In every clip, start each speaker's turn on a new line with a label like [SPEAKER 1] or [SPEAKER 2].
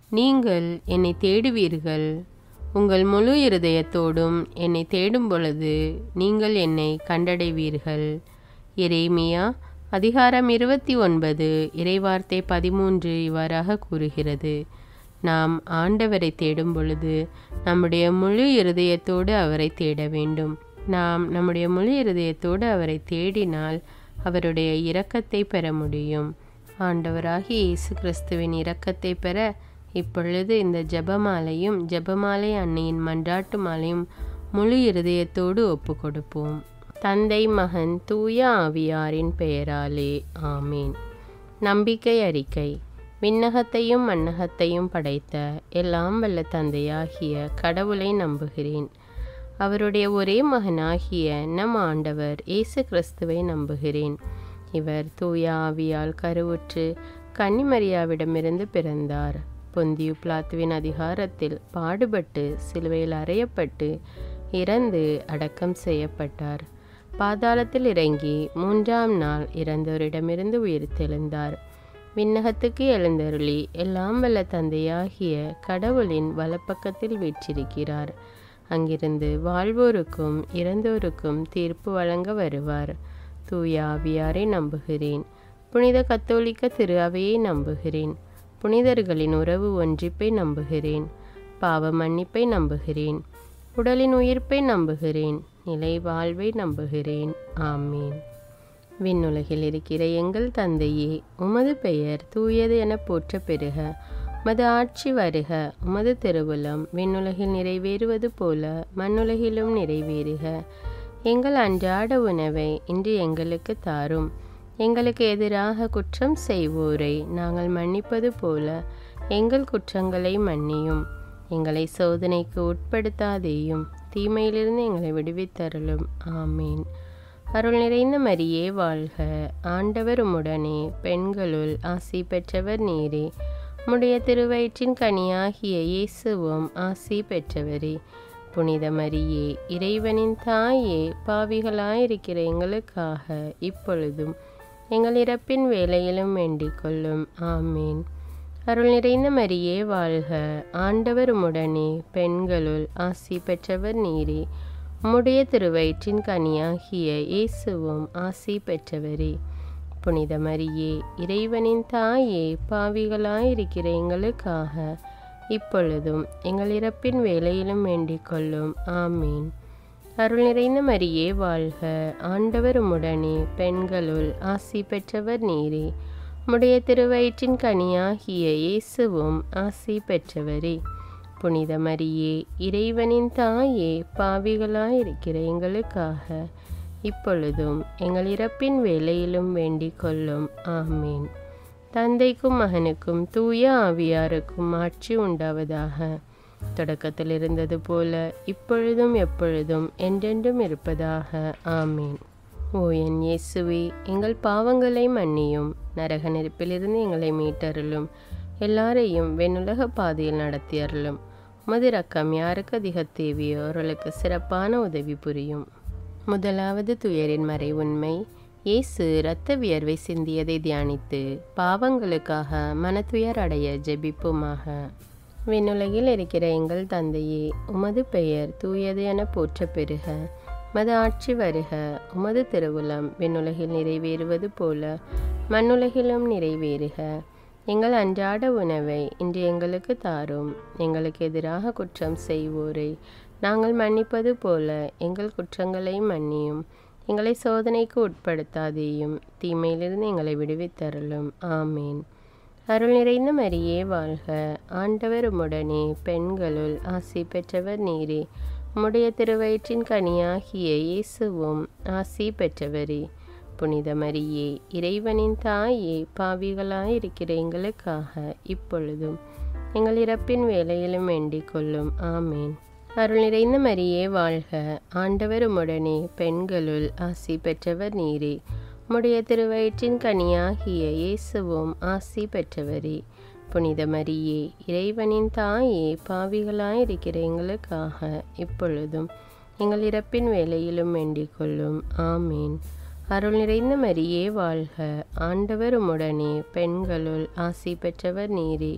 [SPEAKER 1] நீங்கள் என்னை தேடுவீர்கள் உங்கள் முழு இருதயத்தோடும் என்னை தேடும் பொழுது நீங்கள் என்னை கண்டடைவீர்கள் எரேமியா அதிகாரம் இருபத்தி ஒன்பது இறைவார்த்தை பதிமூன்று இவ்வாறாக கூறுகிறது நாம் ஆண்டவரை தேடும் பொழுது நம்முடைய முழு இருதயத்தோடு அவரை தேட வேண்டும் நாம் நம்முடைய முழு இருதயத்தோடு அவரை தேடினால் அவருடைய இரக்கத்தை பெற முடியும் ஆண்டவராகிய இயேசு கிறிஸ்துவின் இரக்கத்தை பெற இப்பொழுது இந்த ஜெபமாலையும் ஜெபமாலை அன்னையின் மன்றாட்டு மாலையும் முழு இருதயத்தோடு ஒப்பு கொடுப்போம் தந்தை மகன் தூய ஆவியாரின் பெயராலே ஆமீன் நம்பிக்கை அறிக்கை விண்ணகத்தையும் மண்ணகத்தையும் படைத்த எல்லாம் வல்ல தந்தையாகிய கடவுளை நம்புகிறேன் அவருடைய ஒரே மகனாகிய நம் ஆண்டவர் இயேசு கிறிஸ்துவை நம்புகிறேன் இவர் தூய ஆவியால் கருவுற்று கன்னிமரியாவிடமிருந்து பிறந்தார் பொந்தியு பிளாத்துவின் அதிகாரத்தில் பாடுபட்டு சிலுவையில் அறையப்பட்டு இறந்து அடக்கம் செய்யப்பட்டார் பாதாளத்தில் இறங்கி மூன்றாம் நாள் இறந்தோரிடமிருந்து உயிர் தெழுந்தார் விண்ணகத்துக்கு எழுந்தருளி எல்லாம் வல்ல தந்தையாகிய கடவுளின் வலப்பக்கத்தில் வீற்றிருக்கிறார் அங்கிருந்து வாழ்வோருக்கும் இறந்தோருக்கும் தீர்ப்பு வழங்க வருவார் தூய ஆவியாரை நம்புகிறேன் புனித கத்தோலிக்க திரு அவையை நம்புகிறேன் புனிதர்களின் உறவு ஒன்றிப்பை நம்புகிறேன் பாவ மன்னிப்பை நம்புகிறேன் உடலின் உயிர்ப்பை நம்புகிறேன் நிலை வாழ்வை நம்புகிறேன் ஆமீன் விண்ணுலகில் இருக்கிற எங்கள் தந்தையே உமது பெயர் தூயது என போற்ற பெறுக உமது ஆட்சி வருக உமது திருவுளம் விண்ணுலகில் நிறைவேறுவது போல மண்ணுலகிலும் நிறைவேறுக எங்கள் அன்றாட உணவை இன்று எங்களுக்கு தாரும் எங்களுக்கு எதிராக குற்றம் செய்வோரை நாங்கள் மன்னிப்பது போல எங்கள் குற்றங்களை மன்னியும் எங்களை சோதனைக்கு உட்படுத்தாதேயும் தீமையிலிருந்து எங்களை விடுவித்தருளும் ஆமீன் அருள் நிறைந்த மரியே வாழ்க ஆண்டவர் உம்முடனே பெண்களுள் ஆசி பெற்றவர் நீரே உம்முடைய திருவயிற்றின் கனியாகிய இயேசுவும் ஆசி பெற்றவரே புனித மரியே இறைவனின் தாயே பாவிகளாயிருக்கிற எங்களுக்காக இப்பொழுதும் எங்கள் இறப்பின் வேலையிலும் வேண்டிக் கொள்ளும் ஆமீன் அருள் நிறைந்த மரியே வாழ்க ஆண்டவர் உம்முடனே பெண்களுள் ஆசி பெற்றவர் நீரே உம்முடைய திருவயிற்றின் கனியாகிய இயேசுவும் ஆசி பெற்றவரே புனித மரியே இறைவனின் தாயே பாவிகளாயிருக்கிற எங்களுக்காக இப்பொழுதும் எங்கள் இறப்பின் வேலையிலும் வேண்டிக் கொள்ளும் ஆமீன் அருள் நிறைந்த மரியே வாழ்க ஆண்டவர் உம்முடனே பெண்களுள் ஆசி பெற்றவர் நீரே உம்முடைய திருவயிற்றின் கனியாகிய இயேசுவும் ஆசி பெற்றவரே புனித மரியே இறைவனின் தாயே பாவிகளாயிருக்கிற எங்களுக்காக இப்பொழுதும் எங்கள் இறப்பின் வேலையிலும் வேண்டிக் கொள்ளும் ஆமீன் தந்தைக்கும் மகனுக்கும் தூய ஆவியாருக்கும் ஆட்சி உண்டாவதாக தொடக்கத்தில் இருந்தது போல இப்பொழுதும் எப்பொழுதும் என்றென்றும் இருப்பதாக ஆமீன் ஓ என் இயேசுவே எங்கள் பாவங்களை மன்னியும் நரக நெருப்பிலிருந்து எங்களை மீட்டருளும் எல்லாரையும் வெண்ணுலக பாதையில் நடத்தி அருளும் உமது ரக்கம் யாருக்கு அதிக தேவையோ அவர்களுக்கு சிறப்பான உதவி புரியும் முதலாவது துயரின் மறை உண்மை இயேசு இரத்த வியர்வை சிந்தியதை தியானித்து பாவங்களுக்காக மனத்துயர் அடைய ஜெபிப்போமாக விண்ணுலகில் இருக்கிற எங்கள் தந்தையே உமது பெயர் தூயது என போற்ற பெறுக மது ஆட்சி வருக உமது திருவுளம் விண்ணுலகில் நிறைவேறுவது போல மண்ணுலகிலும் நிறைவேறுக எங்கள் அன்றாட உணவை இன்று எங்களுக்கு தாரும் எங்களுக்கு எதிராக குற்றம் செய்வோரை நாங்கள் மன்னிப்பது போல எங்கள் குற்றங்களை மன்னியும் எங்களை சோதனைக்கு உட்படுத்தாதேயும் தீமையிலிருந்து எங்களை விடுவித்தருளும் ஆமீன் அருள் நிறைந்த மரியே வாழ்க ஆண்டவர் உம்முடனே பெண்களுள் ஆசி பெற்றவர் நீரே உம்முடைய திருவயிற்றின் கனியாகிய இயேசுவும் ஆசி பெற்றவரே புனித மரியே இறைவனின் தாயே பாவிகளாயிருக்கிற எங்களுக்காக இப்பொழுதும் எங்கள் இறப்பின் வேலையிலும் வேண்டிக் கொள்ளும் ஆமீன் அருள் நிறைந்த மரியே வாழ்க ஆண்டவர் உம்முடனே பெண்களுள் ஆசி பெற்றவர் நீரே உம்முடைய திருவயிற்றின் கனியாகிய இயேசுவும் ஆசி பெற்றவரே புனித மரியே இறைவனின் தாயே பாவிகளாயிருக்கிற எங்களுக்காக இப்பொழுதும் எங்கள் இறப்பின் வேலையிலும் வேண்டிக் கொள்ளும் ஆமீன் அருள் நிறைந்த மரியே வாழ்க ஆண்டவர் உம்முடனே பெண்களுள் ஆசி பெற்றவர் நீரே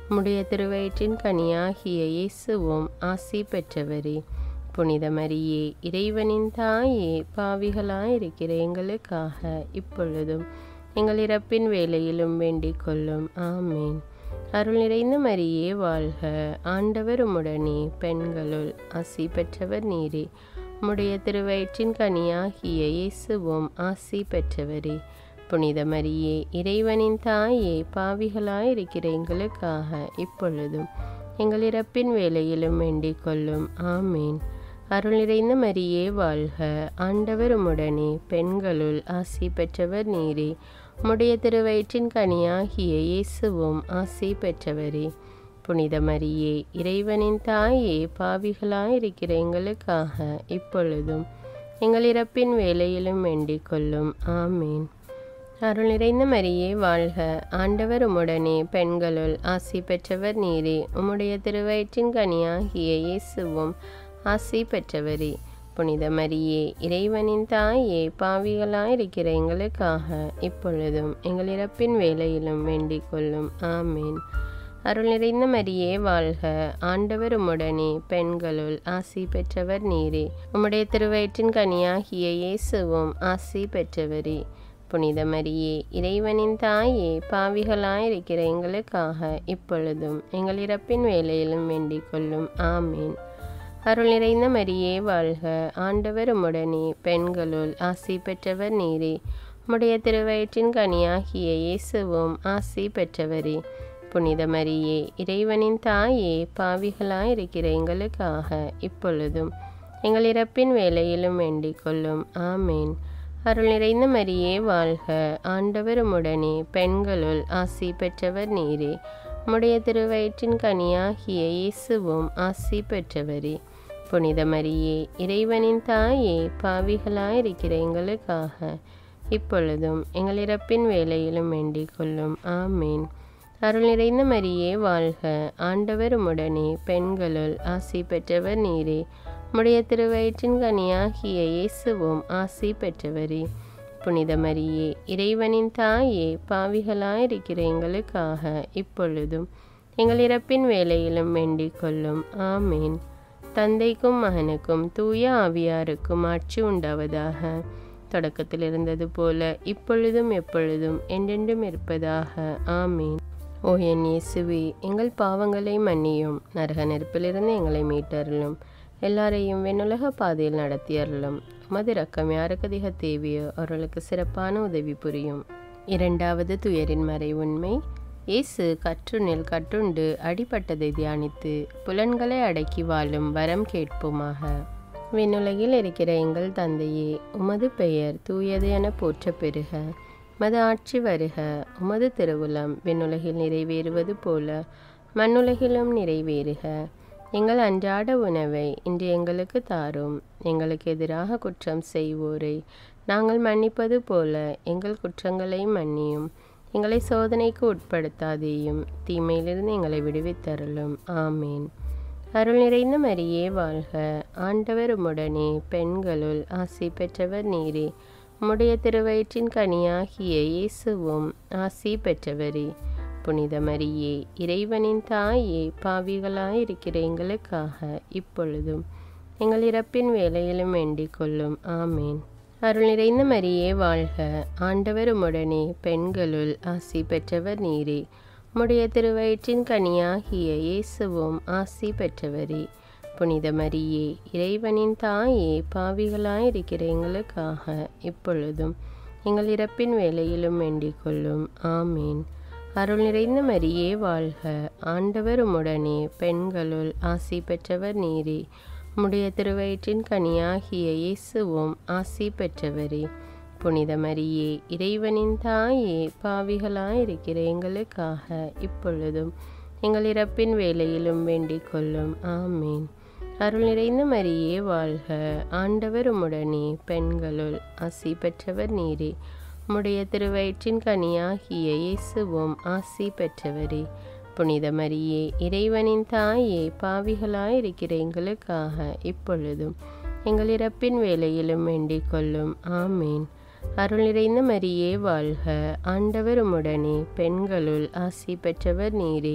[SPEAKER 1] உம்முடைய திருவயிற்றின் கனியாகிய இயேசுவும் ஆசி பெற்றவரே புனித மரியே இறைவனின் தாயே பாவிகளாயிருக்கிற எங்களுக்காக இப்பொழுதும் எங்கள் இறப்பின் வேலையிலும் வேண்டிக் கொள்ளும் ஆமேன் அருள் நிறைந்த மரியே வாழ்க ஆண்டவர் உம்முடனே பெண்களுள் ஆசி பெற்றவர் நீரே உம்முடைய திருவயிற்றின் கனியாகிய இயேசுவும் ஆசி பெற்றவரே புனித மரியே இறைவனின் தாயே பாவிகளாயிருக்கிற எங்களுக்காக இப்பொழுதும் எங்கள் இறப்பின் வேலையிலும் வேண்டிக் கொள்ளும் ஆமேன் அருள் நிறைந்த மரியே வாழ்க ஆண்டவர் உம்முடனே பெண்களுள் ஆசி பெற்றவர் நீரே உம்முடைய திருவயிற்றின் கனியாகிய இயேசுவும் ஆசி பெற்றவரே புனித மரியே இறைவனின் தாயே பாவிகளாயிருக்கிற எங்களுக்காக இப்பொழுதும் எங்கள் இறப்பின் வேலையிலும் வேண்டிக் கொள்ளும் ஆமேன் அருள் நிறைந்த மரியே வாழ்க ஆண்டவர் உம்முடனே பெண்களுள் ஆசி பெற்றவர் நீரே உம்முடைய திருவயிற்றின் கனியாகிய இயேசுவும் ஆசி பெற்றவரே புனித மரியே இறைவனின் தாயே பாவிகளாயிருக்கிற எங்களுக்காக இப்பொழுதும் எங்கள் இறப்பின் வேலையிலும் வேண்டிக் கொள்ளும் ஆமேன் அருள் நிறைந்த மரியே வாழ்க ஆண்டவர் உம்முடனே பெண்களுள் ஆசி பெற்றவர் நீரே உம்முடைய திருவயிற்றின் கனியாகிய இயேசுவும் ஆசி பெற்றவரே புனித மரியே இறைவனின் தாயே பாவிகளாயிருக்கிற எங்களுக்காக இப்பொழுதும் எங்கள் இறப்பின் வேலையிலும் வேண்டிக் கொள்ளும் ஆமேன் அருள் நிறைந்த மரியே வாழ்க ஆண்டவர் உம்முடனே பெண்களுள் ஆசி பெற்றவர் நீரே உம்முடைய திருவயிற்றின் கனியாகிய இயேசுவும் ஆசி பெற்றவரே புனித மரியே இறைவனின் தாயே பாவிகளாயிருக்கிற எங்களுக்காக இப்பொழுதும் எங்கள் இறப்பின் வேலையிலும் வேண்டிக் கொள்ளும் ஆமேன் அருள் நிறைந்த மரியே வாழ்க ஆண்டவர் உம்முடனே பெண்களுள் ஆசி பெற்றவர் நீரே உம்முடைய திருவயிற்றின் கனியாகிய இயேசுவும் ஆசி பெற்றவரே புனித மரியே இறைவனின் தாயே பாவிகளாயிருக்கிற எங்களுக்காக இப்பொழுதும் எங்கள் இறப்பின் வேலையிலும் வேண்டிக் கொள்ளும் ஆமேன் அருள் நிறைந்த மரியே வாழ்க ஆண்டவர் உம்முடனே பெண்களுள் ஆசி பெற்றவர் நீரே உம்முடைய திருவயிற்றின் கனியாகிய இயேசுவும் ஆசி பெற்றவரே புனித மரியே இறைவனின் தாயே பாவிகளாயிருக்கிற எங்களுக்காக இப்பொழுதும் எங்கள் இறப்பின் வேலையிலும் வேண்டிக் கொள்ளும் ஆமேன் தந்தைக்கும் மகனுக்கும் தூய ஆவியாருக்கும் ஆட்சி உண்டாவதாக தொடக்கத்தில் இருந்தது போல இப்பொழுதும் எப்பொழுதும் என்றென்றும் இருப்பதாக ஆமேன் ஓ என் இயேசுவே எங்கள் பாவங்களை மன்னியும் நரக நெருப்பிலிருந்து எங்களை மீட்டருளும் எல்லாரையும் வெண்ணுலக பாதையில் நடத்தியருளும் மது ரக்கம் யாருக்கு அதிக தேவையோ அவர்களுக்கு சிறப்பான உதவி புரியும் இரண்டாவது துயரின் மறை உண்மை இயேசு கற்றுனில் கட்டுண்டு அடிபட்டதை தியானித்து புலன்களை அடக்கி வாழும் வரம் கேட்போமாக விண்ணுலகில் இருக்கிற எங்கள் தந்தையே உமது பெயர் தூயது என போற்ற பெறுக மது ஆட்சி வருக உமது திருவுளம் விண்ணுலகில் நிறைவேறுவது போல மண்ணுலகிலும் நிறைவேறுக எங்கள் அன்றாட உணவை இன்று எங்களுக்கு தாரும் எங்களுக்கு எதிராக குற்றம் செய்வோரை நாங்கள் மன்னிப்பது போல எங்கள் குற்றங்களை மன்னியும் எங்களை சோதனைக்கு உட்படுத்தாதேயும் தீமையிலிருந்து எங்களை விடுவித்தருளும் ஆமேன் அருள் நிறைந்த மரியே வாழ்க ஆண்டவர் உம்முடனே பெண்களுள் ஆசி பெற்றவர் நீரே உம்முடைய திருவயிற்றின் கனியாகிய இயேசுவும் ஆசி பெற்றவரே புனித மரியே இறைவனின் தாயே பாவிகளாயிருக்கிற எங்களுக்காக இப்பொழுதும் எங்கள் இறப்பின் வேலையிலும் வேண்டிக் கொள்ளும் ஆமேன் அருள் நிறைந்த மரியே வாழ்க ஆண்டவர் உம்முடனே பெண்களுள் ஆசி பெற்றவர் நீரே உம்முடைய திருவயிற்றின் கனியாகிய இயேசுவும் ஆசி பெற்றவரே புனித மரியே இறைவனின் தாயே பாவிகளாயிருக்கிற எங்களுக்காக இப்பொழுதும் எங்கள் இறப்பின் வேலையிலும் வேண்டிக் கொள்ளும் ஆமேன் அருள் நிறைந்த மரியே வாழ்க ஆண்டவர் உம்முடனே பெண்களுள் ஆசி பெற்றவர் நீரே உம்முடைய திருவயிற்றின் கனியாகிய இயேசுவும் ஆசி பெற்றவரே புனித மரியே இறைவனின் தாயே பாவிகளாயிருக்கிற எங்களுக்காக இப்பொழுதும் எங்கள் இறப்பின் வேலையிலும் வேண்டிக் கொள்ளும் ஆமேன் அருள் நிறைந்த மரியே வாழ்க ஆண்டவர் உம்முடனே பெண்களுள் ஆசி பெற்றவர் நீரே உம்முடைய திருவயிற்றின் கனியாகிய இயேசுவும் ஆசி பெற்றவரே புனித மரியே இறைவனின் தாயே பாவிகளாயிருக்கிற எங்களுக்காக இப்பொழுதும் எங்கள் இறப்பின் வேலையிலும் வேண்டிக் கொள்ளும் ஆமேன் அருள் நிறைந்த மரியே வாழ்க ஆண்டவர் உம்முடனே பெண்களுள் ஆசி பெற்றவர் நீரே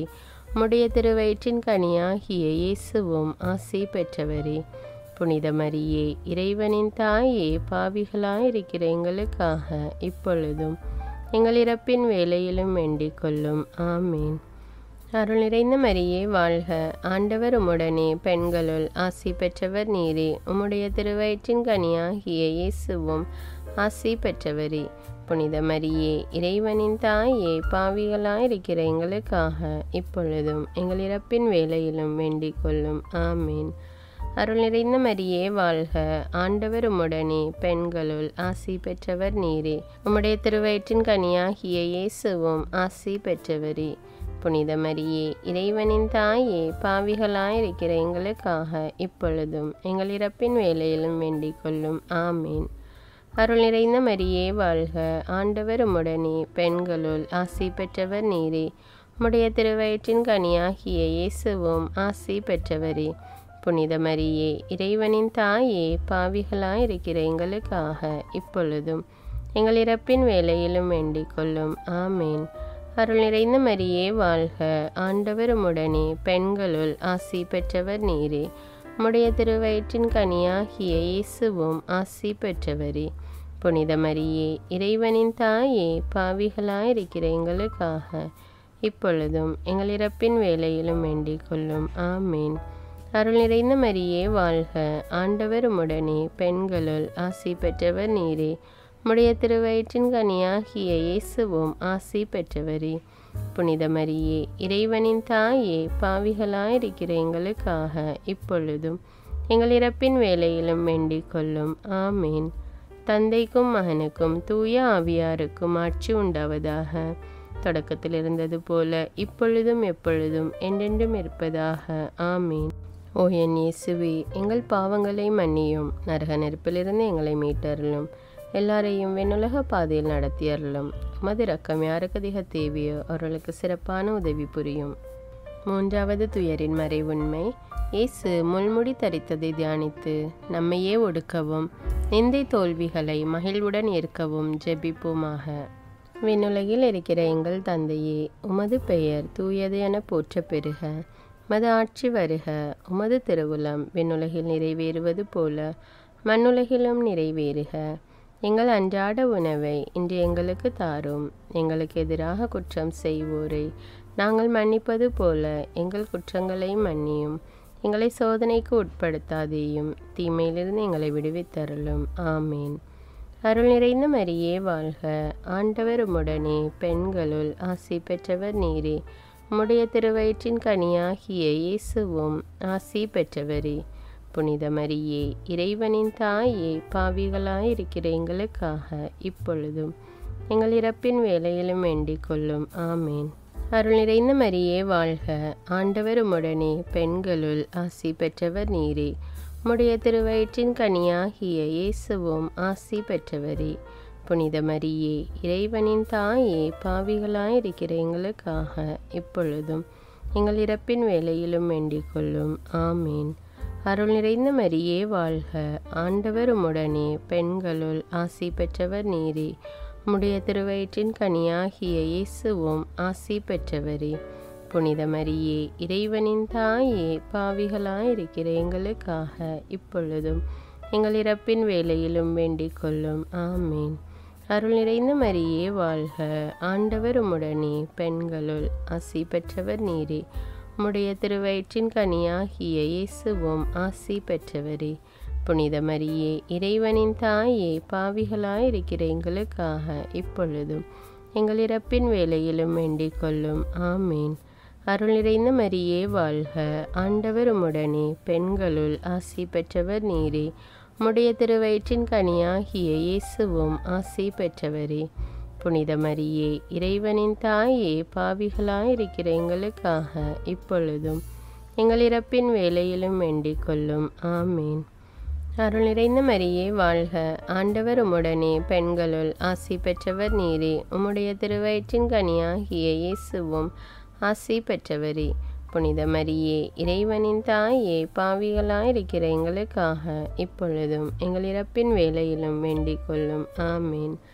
[SPEAKER 1] உம்முடைய திருவயிற்றின் கனியாகிய இயேசுவும் ஆசி பெற்றவரே புனித மரியே இறைவனின் தாயே பாவிகளாயிருக்கிற எங்களுக்காக இப்பொழுதும் எங்கள் இறப்பின் வேலையிலும் வேண்டிக் கொள்ளும் ஆமீன் அருள் நிறைந்த மரியே வாழ்க ஆண்டவர் உம்முடனே பெண்களுள் ஆசி பெற்றவர் நீரே உம்முடைய திருவயிற்றின் கனியாகிய இயேசுவும் ஆசி பெற்றவரே புனித மரியே இறைவனின் தாயே பாவிகளாயிருக்கிற எங்களுக்காக இப்பொழுதும் எங்கள் இறப்பின் வேலையிலும் வேண்டிக் கொள்ளும் ஆமீன் அருள் நிறைந்த மரியே வாழ்க ஆண்டவர் உம்முடனே பெண்களுள் ஆசி பெற்றவர் நீரே உம்முடைய திருவயிற்றின் கனியாகிய இயேசுவும் ஆசி பெற்றவரே புனித மரியே இறைவனின் தாயே பாவிகளாயிருக்கிற எங்களுக்காக இப்பொழுதும் எங்கள் இறப்பின் வேலையிலும் வேண்டிக் கொள்ளும் ஆமீன் அருள் நிறைந்த மரியே வாழ்க ஆண்டவர் உம்முடனே பெண்களுள் ஆசி பெற்றவர் நீரே உம்முடைய திருவயிற்றின் கனியாகிய இயேசுவும் ஆசி பெற்றவரே புனித மரியே இறைவனின் தாயே பாவிகளாயிருக்கிற எங்களுக்காக இப்பொழுதும் எங்கள் இறப்பின் வேலையிலும் வேண்டிக் கொள்ளும் ஆமேன் அருள் நிறைந்த மரியே வாழ்க ஆண்டவர் உம்முடனே பெண்களுள் ஆசி பெற்றவர் நீரே உம்முடைய திருவயிற்றின் கனியாகிய இயேசுவும் ஆசி பெற்றவரே புனித மரியே இறைவனின் தாயே பாவிகளாயிருக்கிற எங்களுக்காக இப்பொழுதும் எங்கள் இறப்பின் வேலையிலும் வேண்டிக் கொள்ளும் ஆமேன் அருள் நிறைந்த மரியே வாழ்க ஆண்டவர் உம்முடனே பெண்களுள் ஆசி பெற்றவர் நீரே உம்முடைய திருவயிற்றின் கனியாகிய இயேசுவும் ஆசி பெற்றவரே புனித மரியே இறைவனின் தாயே பாவிகளாயிருக்கிற எங்களுக்காக இப்பொழுதும் எங்கள் இறப்பின் வேலையிலும் வேண்டிக் கொள்ளும் ஆமேன் தந்தைக்கும் மகனுக்கும் தூய ஆவியாருக்கும் ஆட்சி உண்டாவதாக தொடக்கத்தில் இருந்தது போல இப்பொழுதும் எப்பொழுதும் என்றென்றும் இருப்பதாக ஆமீன் ஓ என் இயேசுவே எங்கள் பாவங்களை மன்னியும் நரக நெருப்பிலிருந்து எங்களை மீட்டருளும் எல்லாரையும் வெண்ணுலக பாதையில் நடத்தியருளும் மது ரக்கம் யாருக்கு அதிக தேவையோ அவர்களுக்கு சிறப்பான உதவி புரியும் மூன்றாவது துயரின் மறை உண்மை இயேசு முள்முடி தரித்ததை தியானித்து நம்மையே ஒடுக்கவும் நிந்தை தோல்விகளை மகிழ்வுடன் ஏற்கவும் ஜெபிப்போமாக விண்ணுலகில் இருக்கிற எங்கள் தந்தையே உமது பெயர் தூயது என போற்ற பெறுக மது ஆட்சி வருக உமது திருவுளம் விண்ணுலகில் நிறைவேறுவது போல மண்ணுலகிலும் நிறைவேறுக எங்கள் அன்றாட உணவை இன்று எங்களுக்கு தாரும் எங்களுக்கு எதிராக குற்றம் செய்வோரை நாங்கள் மன்னிப்பது போல எங்கள் குற்றங்களை மன்னியும் எங்களை சோதனைக்கு உட்படுத்தாதேயும் தீமையிலிருந்து எங்களை விடுவித்தருளும் ஆமேன் அருள் நிறைந்த மரியே வாழ்க ஆண்டவர் உம்முடனே பெண்களுள் ஆசி பெற்றவர் நீரே உம்முடைய திருவயிற்றின் கனியாகிய இயேசுவும் ஆசி பெற்றவரே புனித மரியே இறைவனின் தாயே பாவிகளாயிருக்கிற எங்களுக்காக இப்பொழுதும் எங்கள் இறப்பின் வேலையிலும் வேண்டிக் கொள்ளும் ஆமேன் அருள் நிறைந்த மரியே வாழ்க ஆண்டவர் உம்முடனே பெண்களுள் ஆசி பெற்றவர் நீரே உம்முடைய திருவயிற்றின் கனியாகிய இயேசுவும் ஆசி பெற்றவரே புனித மரியே இறைவனின் தாயே பாவிகளாயிருக்கிற எங்களுக்காக இப்பொழுதும் எங்கள் இறப்பின் வேலையிலும் வேண்டிக் கொள்ளும் ஆமீன் அருள் நிறைந்த மரியே வாழ்க ஆண்டவர் உம்முடனே பெண்களுள் ஆசி பெற்றவர் நீரே உம்முடைய திருவயிற்றின் கனியாகிய இயேசுவும் ஆசி பெற்றவரே புனித மரியே இறைவனின் தாயே பாவிகளாயிருக்கிற எங்களுக்காக இப்பொழுதும் எங்கள் இறப்பின் வேலையிலும் வேண்டிக் கொள்ளும் ஆமீன் அருள் நிறைந்த மரியே வாழ்க ஆண்டவர் உம்முடனே பெண்களுள் ஆசி பெற்றவர் நீரே உம்முடைய திருவயிற்றின் கனியாகிய இயேசுவும் ஆசி பெற்றவரே புனித மரியே இறைவனின் தாயே பாவிகளாயிருக்கிற எங்களுக்காக இப்பொழுதும் எங்கள் இறப்பின் வேலையிலும் வேண்டிக் கொள்ளும் ஆமீன் அருள் நிறைந்த மரியே வாழ்க ஆண்டவர் உம்முடனே பெண்களுள் ஆசி பெற்றவர் நீரே உம்முடைய திருவயிற்றின் கனியாகிய இயேசுவும் ஆசி பெற்றவரே புனித மரியே இறைவனின் தாயே பாவிகளாயிருக்கிற எங்களுக்காக இப்பொழுதும் எங்கள் இறப்பின் வேலையிலும் வேண்டிக் கொள்ளும் ஆமீன் அருள் நிறைந்த மரியே வாழ்க ஆண்டவர் உம்முடனே பெண்களுள் ஆசி பெற்றவர் நீரே உம்முடைய திருவயிற்றின் கனியாகிய இயேசுவும் ஆசி பெற்றவரே புனித மரியே இறைவனின் தாயே பாவிகளாயிருக்கிற எங்களுக்காக இப்பொழுதும் எங்கள் இறப்பின் வேலையிலும் வேண்டிக் கொள்ளும் ஆமீன்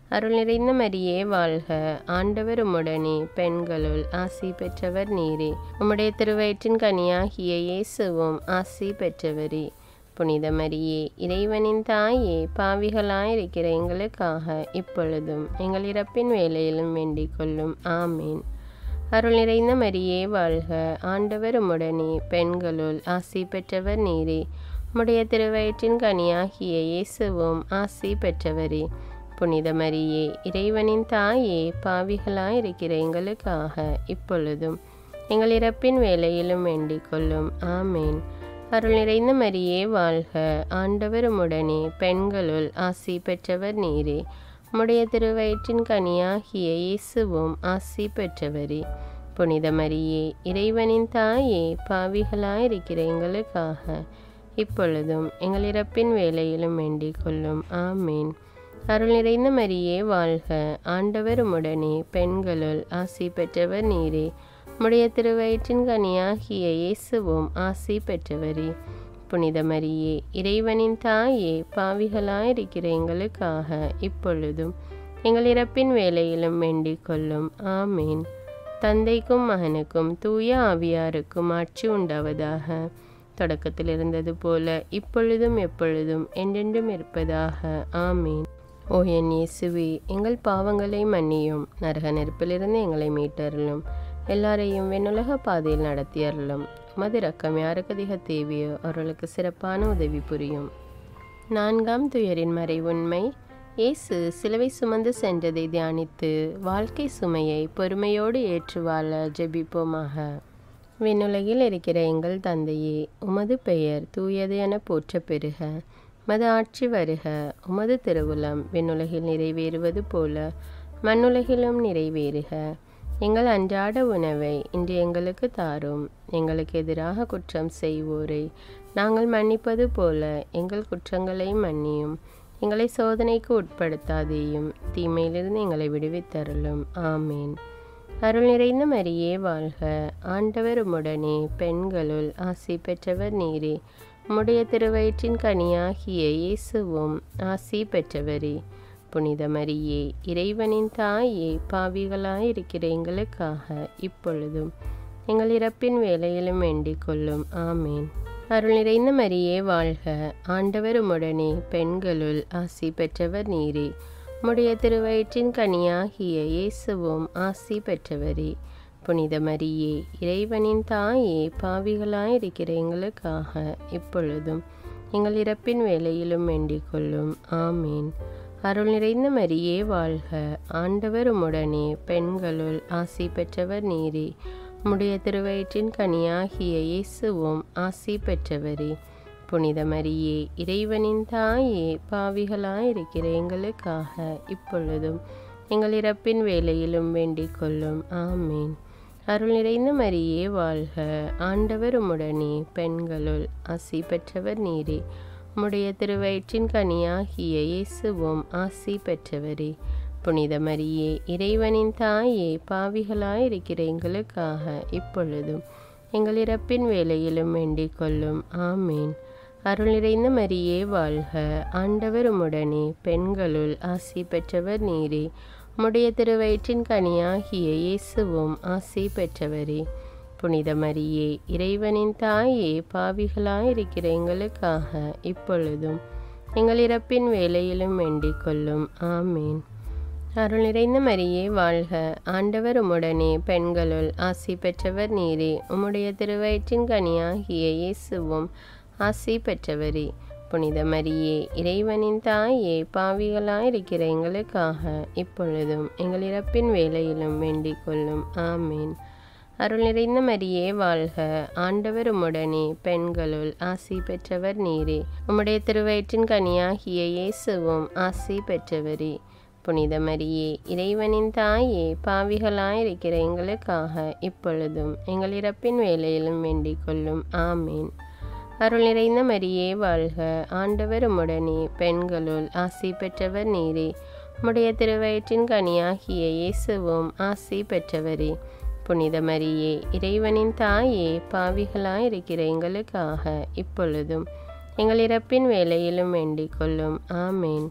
[SPEAKER 1] அருள் நிறைந்த மரியே வாழ்க ஆண்டவர் உம்முடனே பெண்களுள் ஆசி பெற்றவர் நீரே உம்முடைய திருவயிற்றின் கனியாகிய இயேசுவும் ஆசி பெற்றவரே புனித மரியே இறைவனின் தாயே பாவிகளாயிருக்கிற எங்களுக்காக இப்பொழுதும் எங்கள் இறப்பின் வேலையிலும் வேண்டிக் கொள்ளும் ஆமீன் அருள் நிறைந்த மரியே வாழ்க ஆண்டவர் உம்முடனே பெண்களுள் ஆசி பெற்றவர் நீரே உம்முடைய திருவயிற்றின் கனியாகிய இயேசுவும் ஆசி பெற்றவரே புனித மரியே இறைவனின் தாயே பாவிகளாயிருக்கிற எங்களுக்காக இப்பொழுதும் எங்கள் இறப்பின் வேலையிலும் வேண்டிக் கொள்ளும் ஆமேன் அருள் நிறைந்த மரியே வாழ்க ஆண்டவர் உம்முடனே பெண்களுள் ஆசி பெற்றவர் நீரே உம்முடைய திருவயிற்றின் கனியாகிய இயேசுவும் ஆசி பெற்றவரே புனித மரியே இறைவனின் தாயே பாவிகளாயிருக்கிற எங்களுக்காக இப்பொழுதும் எங்கள் இறப்பின் வேலையிலும் வேண்டிக் கொள்ளும் ஆமேன் அருள் நிறைந்த மரியே வாழ்க ஆண்டவர் உம்முடனே பெண்களுள் ஆசி பெற்றவர் நீரே உம்முடைய திருவயிற்றின் கனியாகிய இயேசுவும் ஆசி பெற்றவரே புனித மரியே இறைவனின் தாயே பாவிகளாயிருக்கிற எங்களுக்காக இப்பொழுதும் எங்கள் இறப்பின் வேலையிலும் வேண்டிக் கொள்ளும் ஆமேன் தந்தைக்கும் மகனுக்கும் தூய ஆவியாருக்கும் ஆட்சி உண்டாவதாக தொடக்கத்தில் இருந்தது போல இப்பொழுதும் எப்பொழுதும் என்றென்றும் இருப்பதாக ஆமீன் ஓ என் இயேசுவே எங்கள் பாவங்களை மன்னியும் நரக நெருப்பிலிருந்து எங்களை மீட்டருளும் எல்லாரையும் வெண்ணுலக பாதையில் நடத்தியருளும் மது ரக்கம் யாருக்கு அதிக தேவையோ அவர்களுக்கு சிறப்பான உதவி புரியும் நான்காம் துயரின் மறை உண்மை இயேசு சிலுவை சுமந்து சென்றதை தியானித்து வாழ்க்கை சுமையை பொறுமையோடு ஏற்று வாழ ஜெபிப்போமாக விண்ணுலகில் இருக்கிற எங்கள் தந்தையே உமது பெயர் தூயது என போற்ற பெறுக மது ஆட்சி வருக உமது திருவுளம் விண்ணுலகில் நிறைவேறுவது போல மண்ணுலகிலும் நிறைவேறுக எங்கள் அன்றாட உணவை இன்று எங்களுக்கு தாரும் எங்களுக்கு எதிராக குற்றம் செய்வோரை நாங்கள் மன்னிப்பது போல எங்கள் குற்றங்களை மன்னியும் எங்களை சோதனைக்கு உட்படுத்தாதேயும் தீமையிலிருந்து எங்களை விடுவித்தருளும் ஆமீன் அருள் நிறைந்த மரியே வாழ்க ஆண்டவர் உம்முடனே பெண்களுள் ஆசி பெற்றவர் நீரே உம்முடைய திருவயிற்றின் கனியாகிய இயேசுவும் ஆசி பெற்றவரே புனித மரியே இறைவனின் தாயே பாவிகளாயிருக்கிற எங்களுக்காக இப்பொழுதும் எங்கள் இறப்பின் வேலையிலும் வேண்டிக் கொள்ளும் ஆமீன் அருள் நிறைந்த மரியே வாழ்க ஆண்டவர் உம்முடனே பெண்களுள் ஆசி பெற்றவர் நீரே உம்முடைய திருவயிற்றின் கனியாகிய இயேசுவும் ஆசி பெற்றவரே புனித மரியே இறைவனின் தாயே பாவிகளாயிருக்கிற எங்களுக்காக இப்பொழுதும் எங்கள் இறப்பின் வேலையிலும் வேண்டிக் கொள்ளும் ஆமீன் அருள் நிறைந்த மரியே வாழ்க ஆண்டவர் உம்முடனே பெண்களுள் ஆசி பெற்றவர் நீரே உம்முடைய திருவயிற்றின் கனியாகிய இயேசுவும் ஆசி பெற்றவரே புனித மரியே இறைவனின் தாயே பாவிகளாயிருக்கிற எங்களுக்காக இப்பொழுதும் எங்கள் இறப்பின் வேலையிலும் வேண்டிக் கொள்ளும் ஆமீன் அருள் நிறைந்த மரியே வாழ்க ஆண்டவர் உம்முடனே பெண்களுள் ஆசி பெற்றவர் நீரே உம்முடைய திருவயிற்றின் கனியாகிய இயேசுவும் ஆசி பெற்றவரே புனித மரியே இறைவனின் தாயே பாவிகளாயிருக்கிற எங்களுக்காக இப்பொழுதும் எங்கள் இறப்பின் வேலையிலும் வேண்டிக் கொள்ளும் ஆமீன் அருள் நிறைந்த மரியே வாழ்க ஆண்டவர் உம்முடனே பெண்களுள் ஆசி பெற்றவர் நீரே உம்முடைய திருவயிற்றின் கனியாகிய இயேசுவும் ஆசி பெற்றவரே புனித மரியே இறைவனின் தாயே பாவிகளாயிருக்கிற எங்களுக்காக இப்பொழுதும் எங்கள் இறப்பின் வேலையிலும் வேண்டிக் கொள்ளும் ஆமீன் அருள் நிறைந்த மரியே வாழ்க ஆண்டவர் உம்முடனே பெண்களுள் ஆசி பெற்றவர் நீரே உம்முடைய திருவயிற்றின் கனியாகிய இயேசுவும் ஆசி பெற்றவரே புனித மரியே இறைவனின் தாயே பாவிகளாயிருக்கிற எங்களுக்காக இப்பொழுதும் எங்கள் இறப்பின் வேலையிலும் வேண்டிக் கொள்ளும் ஆமீன் அருள் நிறைந்த மரியே வாழ்க ஆண்டவர் உம்முடனே பெண்களுள் ஆசி பெற்றவர் நீரே உம்முடைய திருவயிற்றின் கனியாகிய இயேசுவும் ஆசி பெற்றவரே புனித மரியே இறைவனின் தாயே பாவிகளாயிருக்கிற எங்களுக்காக இப்பொழுதும் எங்கள் இறப்பின் வேலையிலும் வேண்டிக் கொள்ளும் ஆமீன் அருள் நிறைந்த மரியே வாழ்க ஆண்டவர் உம்முடனே பெண்களுள் ஆசி பெற்றவர் நீரே உம்முடைய திருவயிற்றின் கனியாகிய இயேசுவும் ஆசி பெற்றவரே புனித மரியே இறைவனின் தாயே பாவிகளாயிருக்கிற எங்களுக்காக இப்பொழுதும் எங்கள் இறப்பின் வேலையிலும் வேண்டிக் கொள்ளும் ஆமேன்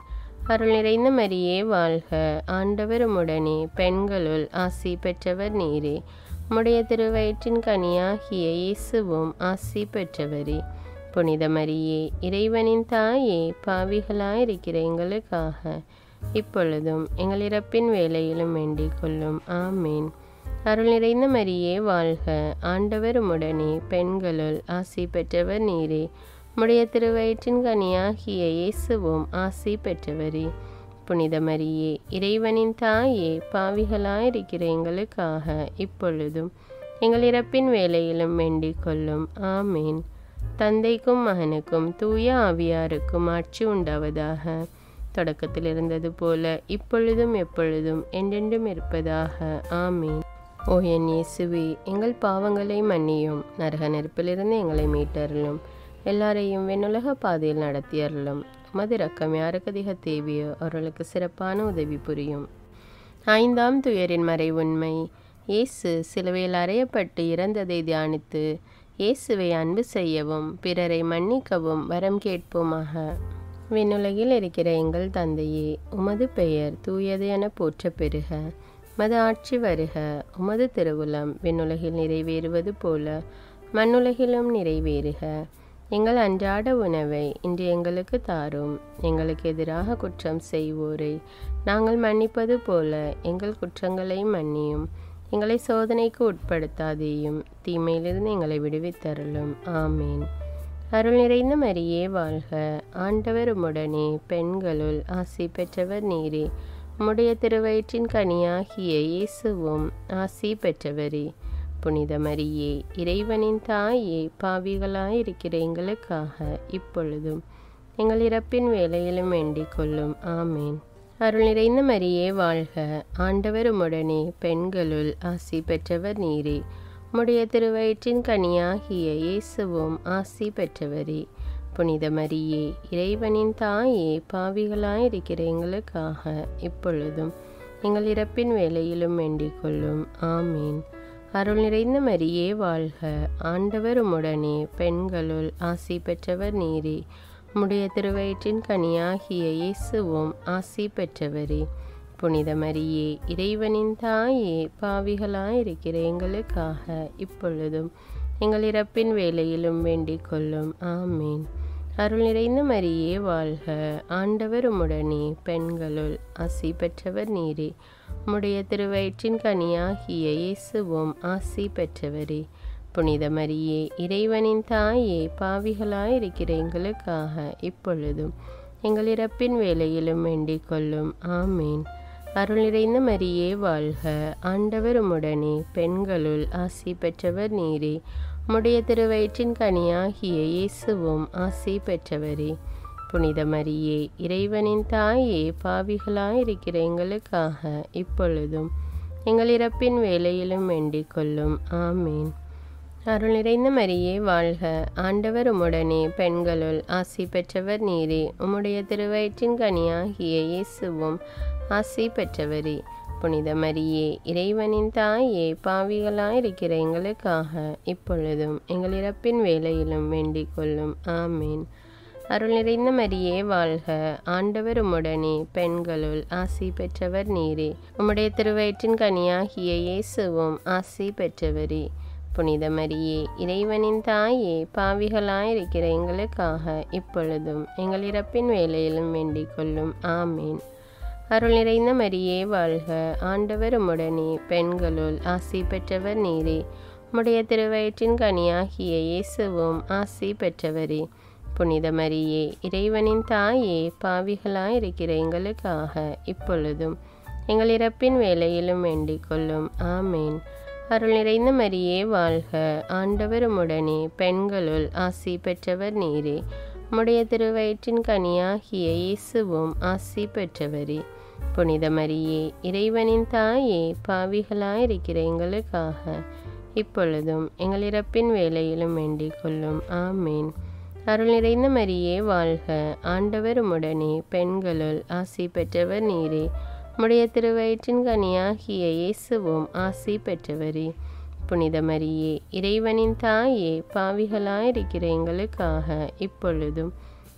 [SPEAKER 1] அருள் நிறைந்த மரியே வாழ்க ஆண்டவர் உம்முடனே பெண்களுள் ஆசி பெற்றவர் நீரே உம்முடைய திருவயிற்றின் கனியாகிய இயேசுவும் ஆசி பெற்றவரே புனித மரியே இறைவனின் தாயே பாவிகளாயிருக்கிற எங்களுக்காக இப்பொழுதும் எங்கள் இறப்பின் வேலையிலும் வேண்டிக் கொள்ளும் ஆமீன் அருள் நிறைந்த மரியே வாழ்க ஆண்டவர் உம்முடனே பெண்களுள் ஆசி பெற்றவர் நீரே உம்முடைய திருவயிற்றின் கனியாகிய இயேசுவும் ஆசி பெற்றவரே புனித மரியே இறைவனின் தாயே பாவிகளாயிருக்கிற எங்களுக்காக இப்பொழுதும் எங்கள் இறப்பின் வேலையிலும் வேண்டிக் கொள்ளும் ஆமீன் தந்தைக்கும் மகனுக்கும் தூய ஆவியாருக்கும் ஆட்சி உண்டாவதாக தொடக்கத்தில் இருந்தது போல இப்பொழுதும் எப்பொழுதும் என்றென்றும் இருப்பதாக ஆமீன் ஓ என் இயேசுவே எங்கள் பாவங்களை மன்னியும் நரக நெருப்பிலிருந்து எங்களை மீட்டருளும் எல்லாரையும் வெண்ணுலக பாதையில் நடத்தியருளும் மது ரக்கம் யாருக்கு அதிக தேவையோ அவர்களுக்கு சிறப்பான உதவி புரியும் ஐந்தாம் துயரின் மறை உண்மை இயேசு சிலுவையில் அறையப்பட்டு இறந்ததை தியானித்து இயேசுவை அன்பு செய்யவும் பிறரை மன்னிக்கவும் வரம் கேட்போமாக விண்ணுலகில் இருக்கிற எங்கள் தந்தையே உமது பெயர் தூயது என போற்ற பெறுக மது ஆட்சி வருக உமது திருவுளம் விண்ணுலகில் நிறைவேறுவது போல மண்ணுலகிலும் நிறைவேறுக எங்கள் அன்றாட உணவை இன்று எங்களுக்கு தாரும் எங்களுக்கு எதிராக குற்றம் செய்வோரை நாங்கள் மன்னிப்பது போல எங்கள் குற்றங்களை மன்னியும் எங்களை சோதனைக்கு உட்படுத்தாதேயும் தீமையிலிருந்து எங்களை விடுவித்தருளும் ஆமீன் அருள் நிறைந்த மரியே வாழ்க ஆண்டவர் உம்முடனே பெண்களுள் ஆசி பெற்றவர் நீரே உம்முடைய திருவயிற்றின் கனியாகிய இயேசுவும் ஆசி பெற்றவரே புனித மரியே இறைவனின் தாயே பாவிகளாயிருக்கிற எங்களுக்காக இப்பொழுதும் எங்கள் இறப்பின் வேலையிலும் வேண்டிக் கொள்ளும் ஆமேன் அருள் நிறைந்த மரியே வாழ்க ஆண்டவர் உம்முடனே பெண்களுள் ஆசி பெற்றவர் நீரே உம்முடைய திருவயிற்றின் கனியாகிய இயேசுவும் ஆசி பெற்றவரே புனித மரியே இறைவனின் தாயே பாவிகளாயிருக்கிற எங்களுக்காக இப்பொழுதும் எங்கள் இறப்பின் வேலையிலும் வேண்டிக் கொள்ளும் ஆமீன் அருள் நிறைந்த மரியே வாழ்க ஆண்டவர் உம்முடனே பெண்களுள் ஆசி பெற்றவர் நீரே உம்முடைய திருவயிற்றின் கனியாகிய இயேசுவும் ஆசி பெற்றவரே புனித மரியே இறைவனின் தாயே பாவிகளாயிருக்கிற எங்களுக்காக இப்பொழுதும் எங்கள் இறப்பின் வேலையிலும் வேண்டிக் கொள்ளும் ஆமீன் அருள் நிறைந்த மரியே வாழ்க ஆண்டவர் உம்முடனே பெண்களுள் ஆசி பெற்றவர் நீரே உம்முடைய திருவயிற்றின் கனியாகிய இயேசுவும் ஆசி பெற்றவரே புனித மரியே இறைவனின் தாயே பாவிகளாயிருக்கிற எங்களுக்காக இப்பொழுதும் எங்கள் இறப்பின் வேலையிலும் வேண்டிக் கொள்ளும் ஆமீன் அருள் நிறைந்த மரியே வாழ்க ஆண்டவர் உம்முடனே பெண்களுள் ஆசி பெற்றவர் நீரே உம்முடைய திருவயிற்றின் கனியாகிய இயேசுவும் ஆசி பெற்றவரே புனித மரியே இறைவனின் தாயே பாவிகளாயிருக்கிற எங்களுக்காக இப்பொழுதும் எங்கள் இறப்பின் வேலையிலும் வேண்டிக் கொள்ளும் ஆமீன் அருள் நிறைந்த மரியே வாழ்க ஆண்டவர் உம்முடனே பெண்களுள் ஆசி பெற்றவர் நீரே உம்முடைய திருவயிற்றின் கனியாகிய இயேசுவும் ஆசி பெற்றவரே புனித மரியே இறைவனின் தாயே பாவிகளாயிருக்கிற எங்களுக்காக இப்பொழுதும் எங்கள் இறப்பின் வேலையிலும் வேண்டிக் கொள்ளும் ஆமீன் அருள் நிறைந்த மரியே வாழ்க ஆண்டவர் உம்முடனே பெண்களுள் ஆசி பெற்றவர் நீரே உம்முடைய திருவயிற்றின் கனியாகிய இயேசுவும் ஆசி பெற்றவரே புனித மரியே இறைவனின் தாயே பாவிகளாயிருக்கிற எங்களுக்காக இப்பொழுதும் எங்கள் இறப்பின் வேலையிலும் வேண்டிக் கொள்ளும் ஆமீன் அருள் நிறைந்த மரியே வாழ்க ஆண்டவர் உம்முடனே பெண்களுள் ஆசி பெற்றவர் நீரே உம்முடைய திருவயிற்றின் கனியாகிய இயேசுவும் ஆசி பெற்றவரே புனித மரியே இறைவனின் தாயே பாவிகளாயிருக்கிற எங்களுக்காக இப்பொழுதும் எங்கள் இறப்பின் வேலையிலும் வேண்டிக் கொள்ளும் ஆமீன் அருள் நிறைந்த மரியே வாழ்க ஆண்டவர் உம்முடனே பெண்களுள் ஆசி பெற்றவர் நீரே உம்முடைய திருவயிற்றின் கனியாகிய இயேசுவும் ஆசி பெற்றவரே புனித மரியே இறைவனின் தாயே பாவிகளாயிருக்கிற எங்களுக்காக இப்பொழுதும் எங்கள் இறப்பின் வேலையிலும் வேண்டிக் கொள்ளும் ஆமீன் அருள் நிறைந்த மரியே வாழ்க ஆண்டவர் உம்முடனே பெண்களுள் ஆசி பெற்றவர் நீரே உம்முடைய திருவயிற்றின் கனியாகிய இயேசுவும் ஆசி பெற்றவரே புனித மரியே இறைவனின் தாயே பாவிகளாயிருக்கிற எங்களுக்காக இப்பொழுதும்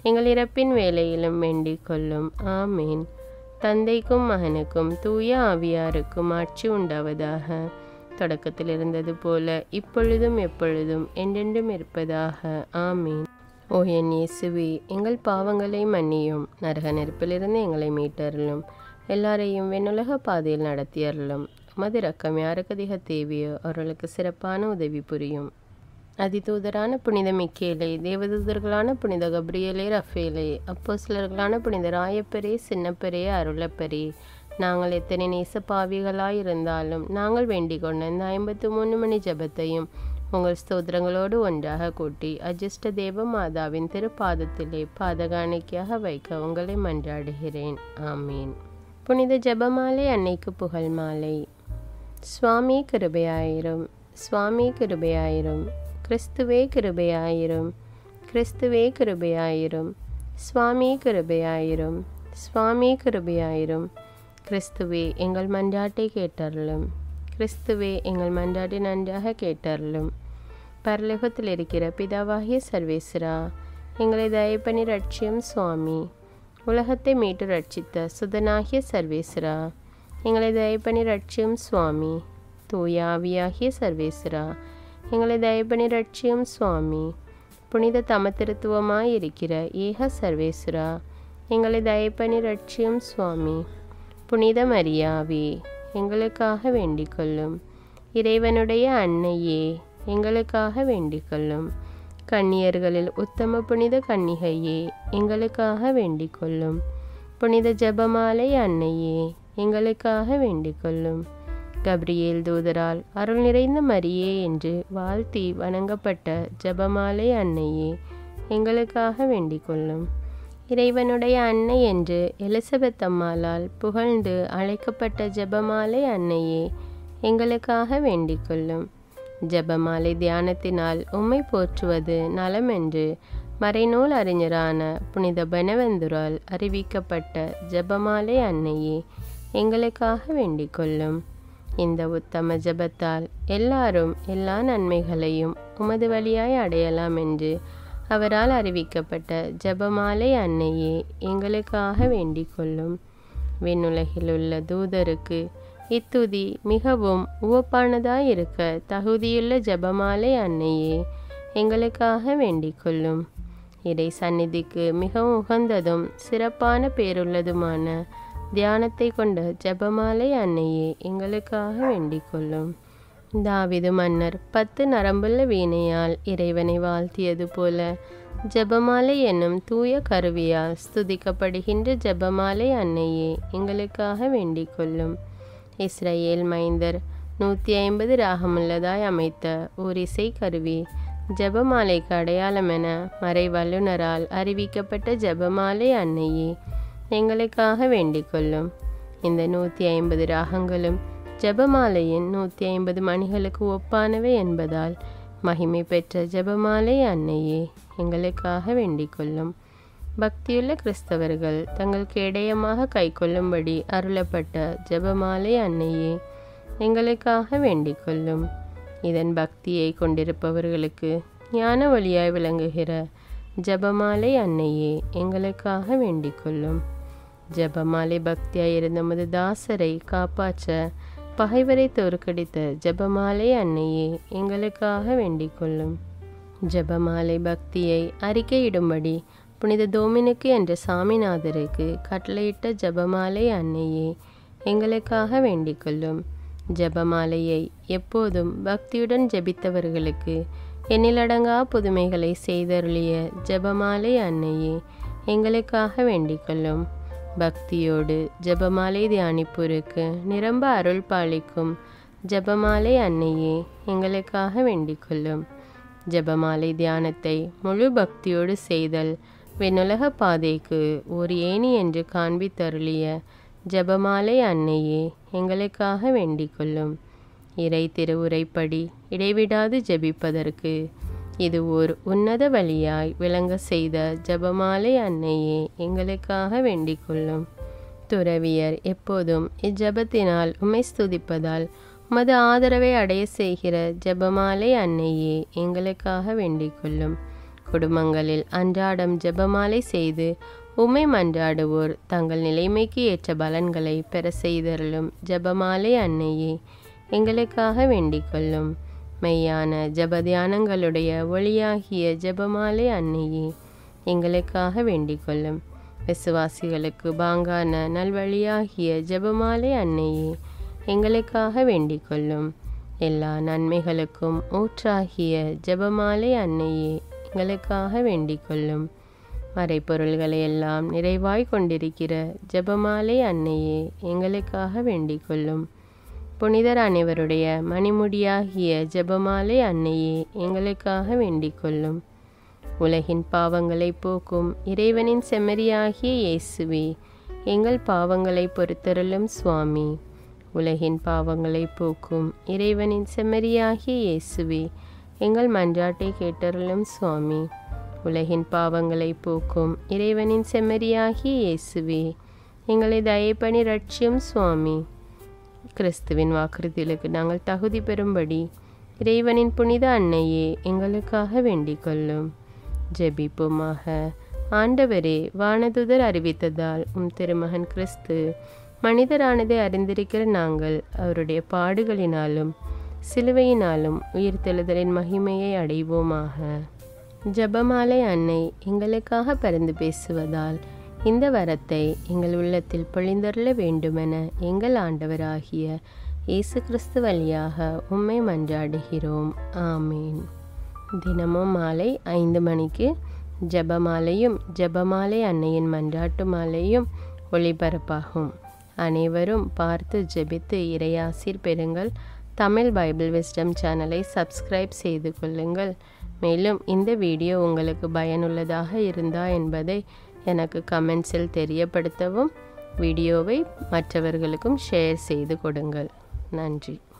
[SPEAKER 1] எங்கள் இறப்பின் வேலையிலும் வேண்டிக் கொள்ளும் ஆமீன் தந்தைக்கும் மகனுக்கும் தூய ஆவியாருக்கும் ஆட்சி உண்டாவதாக தொடக்கத்தில் இருந்தது போல இப்பொழுதும் எப்பொழுதும் என்றென்றும் இருப்பதாக ஆமீன் ஓ என் இயேசுவே எங்கள் பாவங்களை மன்னியும் நரக நெருப்பிலிருந்து எங்களை மீட்டருளும் எல்லாரையும் வெண்ணுலக பாதையில் நடத்தியருளும் மது ரக்கம் யாருக்கு அதிக தேவையோ அவர்களுக்கு சிறப்பான உதவி புரியும் அதிதூதரான புனித மிக்கேலே தேவதூதர்களான புனித கப்ரியலே ரஃபேலே அப்போ சிலர்களான புனித ராயப்பரே சின்னப்பரே அருளப்பரே நாங்கள் எத்தனை நேச பாவிகளாய் இருந்தாலும் நாங்கள் வேண்டிக் கொண்ட இந்த ஐம்பத்து மூணு மணி ஜபத்தையும் உங்கள் ஸ்தோத்திரங்களோடு ஒன்றாக கூட்டி அஜிஷ்ட தேவ மாதாவின் திருப்பாதத்திலே பாதகாணிக்கையாக வைக்க உங்களை மன்றாடுகிறேன் ஆமீன் புனித ஜபமாலை அன்னைக்கு புகழ் மாலை சுவாமி கிருபையாயிரும் சுவாமி கிருபையாயிரும் கிறிஸ்துவே கிருபையாயிரும் கிறிஸ்துவே கிருபையாயிரும் சுவாமி கிருபையாயிரும் சுவாமி கிருபையாயிரும் கிறிஸ்துவே எங்கள் மன்றாட்டை கேட்டருளும் கிறிஸ்துவே எங்கள் மன்றாட்டை நன்றாக கேட்டருளும் பரலோகத்தில் இருக்கிற பிதாவாகிய சர்வேஸ்வரா எங்களை தயப்பணி ரட்சியம் சுவாமி உலகத்தை மீட்டு ரட்சித்த சுதனாகிய சர்வேஸ்வரா எங்களை தயப்பணி ரட்சியம் சுவாமி தூயாவியாகிய சர்வேஸ்வரா எங்களை தயப்பணி ரட்சியம் சுவாமி புனித தமத்திருத்துவமாய் இருக்கிற ஏக சர்வேஸ்வரா எங்களை தயப்பணி ரட்சியம் சுவாமி புனித மரியாவே எங்களுக்காக வேண்டிக் கொள்ளும் இறைவனுடைய அன்னையே எங்களுக்காக வேண்டிக் கொள்ளும் கன்னியர்களில் உத்தம புனித கன்னிகையே எங்களுக்காக வேண்டிக் கொள்ளும் புனித ஜபமாலை அன்னையே எங்களுக்காக வேண்டிக் கொள்ளும் கப்ரியேல் தூதரால் அருள் நிறைந்த மரியே என்று வாழ்த்தி வணங்கப்பட்ட ஜபமாலை அன்னையே எங்களுக்காக வேண்டிக் கொள்ளும் இறைவனுடைய அன்னை என்று எலிசபெத் அம்மாளால் புகழ்ந்து அழைக்கப்பட்ட ஜெபமாலை அன்னையே எங்களுக்காக வேண்டிக் கொள்ளும் ஜெபமாலை தியானத்தினால் உம்மை போற்றுவது நலம் என்று மறைநூல் அறிஞரான புனித பெனவெந்துரால் அறிவிக்கப்பட்ட ஜெபமாலை அன்னையே எங்களுக்காக வேண்டிக் கொள்ளும் இந்த உத்தம ஜெபத்தால் எல்லாரும் எல்லா நன்மைகளையும் உமது வழியாய் அடையலாம் என்று அவரால் அறிவிக்கப்பட்ட ஜெபமாலை அன்னையே எங்களுக்காக வேண்டிக் கொள்ளும் விண்ணுலகில் உள்ள தூதருக்கு இத்துதி மிகவும் உவப்பானதாய் இருக்க தகுதியுள்ள ஜெபமாலை அன்னையே எங்களுக்காக வேண்டிக் கொள்ளும் இறை சந்நிதிக்கு மிகவும் உகந்ததும் சிறப்பான பேருள்ளதுமான தியானத்தை கொண்ட ஜெபமாலை அன்னையே எங்களுக்காக வேண்டிக் கொள்ளும் தாவிது மன்னர் பத்து நரம்புள்ள வீணையால் இறைவனை வாழ்த்தியது போல ஜெபமாலை என்னும் தூய கருவியால் ஸ்துதிக்கப்படுகின்ற ஜெபமாலை அன்னையே எங்களுக்காக வேண்டிக் கொள்ளும் இஸ்ரேல் மைந்தர் நூற்றி ஐம்பது ராகமுள்ளதாய் அமைத்த ஓர் இசை கருவி ஜெபமாலைக்கு அடையாளம் என மறை வல்லுனரால் அறிவிக்கப்பட்ட ஜெபமாலை அன்னையே எங்களுக்காக வேண்டிக் கொள்ளும் இந்த நூற்றி ஐம்பது ராகங்களும் ஜெபமாலையின் நூற்றி ஐம்பது மணிகளுக்கு ஒப்பானவை என்பதால் மகிமை பெற்ற ஜெபமாலை அன்னையே எங்களுக்காக வேண்டிக் கொள்ளும் பக்தியுள்ள கிறிஸ்தவர்கள் தங்களுக்கு இடையமாக கைக்கொள்ளும்படி அருளப்பட்ட ஜெபமாலை அன்னையே எங்களுக்காக வேண்டிக் கொள்ளும் இதன் பக்தியை கொண்டிருப்பவர்களுக்கு ஞான வழியாய் விளங்குகிற ஜெபமாலை அன்னையே எங்களுக்காக வேண்டிக் கொள்ளும் ஜெபமாலை பக்தியாய் இருந்த நமது தாசரை காப்பாற்ற பகைவரை தோற்கடித்த ஜெபமாலை அன்னையே எங்களுக்காக வேண்டிக் கொள்ளும் ஜெபமாலை பக்தியை அறிக்கையிடும்படி புனித தோமினுக்கு என்ற சாமிநாதருக்கு கட்டளையிட்ட ஜெபமாலை அன்னையே எங்களுக்காக வேண்டிக் கொள்ளும் ஜெபமாலையை எப்போதும் பக்தியுடன் ஜெபித்தவர்களுக்கு எண்ணிலடங்கா புதுமைகளை செய்தருளிய ஜெபமாலை அன்னையே எங்களுக்காக வேண்டிக் கொள்ளும் பக்தியோடு ஜெபமாலை தியானிப்போருக்கு நிரம்ப அருள் பாலிக்கும் ஜெபமாலை அன்னையே எங்களுக்காக வேண்டிக் கொள்ளும் ஜெபமாலை தியானத்தை முழு பக்தியோடு செய்தல் விண்ணுலக பாதைக்கு ஒரு ஏணி என்று காண்பித்தருளிய ஜெபமாலை அன்னையே எங்களுக்காக வேண்டிக் கொள்ளும் இறை திருவுரைப்படி இடைவிடாது ஜெபிப்பதற்கு இது ஓர் உன்னத வழியாய் விளங்க செய்த ஜெபமாலை அன்னையே எங்களுக்காக வேண்டிக் கொள்ளும் துறவியர் எப்போதும் இஜெபத்தினால் உம்மை ஸ்துதிப்பதால் உமது ஆதரவை அடைய செய்கிற ஜெபமாலை அன்னையே எங்களுக்காக வேண்டிக் கொள்ளும் குடும்பங்களில் அன்றாடம் ஜெபமாலை செய்து உம்மை மன்றாடுவோர் தங்கள் நிலைமைக்கு ஏற்ற பலன்களை பெற செய்தருளும் ஜெபமாலை அன்னையே எங்களுக்காக வேண்டிக் கொள்ளும் மெய்யான ஜெப தியானங்களுடைய ஒளியாகிய ஜெபமாலை அன்னையே எங்களுக்காக வேண்டிக் கொள்ளும் விசுவாசிகளுக்கு பாங்கான நல்வழியாகிய ஜெபமாலை அன்னையே எங்களுக்காக வேண்டிக் கொள்ளும் எல்லா நன்மைகளுக்கும் ஊற்றாகிய ஜெபமாலை அன்னையே எங்களுக்காக வேண்டிக் கொள்ளும் மறைப்பொருள்களை எல்லாம் நிறைவாய் கொண்டிருக்கிற ஜெபமாலை அன்னையே எங்களுக்காக வேண்டிக் கொள்ளும் புனிதர் அனைவருடைய மணிமுடியாகிய ஜெபமாலை அன்னையே எங்களுக்காக வேண்டிக் கொள்ளும் உலகின் பாவங்களை போக்கும் இறைவனின் செம்மறியாகிய இயேசுவே எங்கள் பாவங்களை பொறுத்தருளும் சுவாமி உலகின் பாவங்களை போக்கும் இறைவனின் செம்மறியாகிய இயேசுவே எங்கள் மன்றாட்டை கேட்டருளும் சுவாமி உலகின் பாவங்களை போக்கும் இறைவனின் செம்மறியாகிய இயேசுவே எங்களை தயப்பணி ரட்சியும் சுவாமி கிறிஸ்துவின் வாக்குறுதிகளுக்கு நாங்கள் தகுதி பெறும்படி இறைவனின் புனித அன்னையே எங்களுக்காக வேண்டிக் கொள்ளும் ஜெபிப்போமாக ஆண்டவரே வானதுதர் அறிவித்ததால் உம் திருமகன் கிறிஸ்து மனிதரானதை அறிந்திருக்கிற நாங்கள் அவருடைய பாடுகளினாலும் சிலுவையினாலும் உயிர்த்தெழுதலின் மகிமையை அடைவோமாக ஜபமாலை அன்னை எங்களுக்காக பரிந்து பேசுவதால் இந்த வரத்தை எங்கள் உள்ளத்தில் பொழிந்தருள வேண்டுமென எங்கள் ஆண்டவராகிய இயேசு கிறிஸ்து வழியாக உம்மை மன்றாடுகிறோம் ஆமீன் தினமும் மாலை ஐந்து மணிக்கு ஜபமாலையும் ஜபமாலை அன்னையின் மன்றாட்டு மாலையும் ஒளிபரப்பாகும் அனைவரும் பார்த்து ஜெபித்து இறையாசிர் பெறுங்கள் தமிழ் பைபிள் விஸ்டம் சேனலை சப்ஸ்கிரைப் செய்து கொள்ளுங்கள் மேலும் இந்த வீடியோ உங்களுக்கு பயனுள்ளதாக இருந்தா என்பதை எனக்கு கமெண்ட்ஸில் தெரியப்படுத்தவும் வீடியோவை மற்றவர்களுக்கும் ஷேர் செய்து கொடுங்கள் நன்றி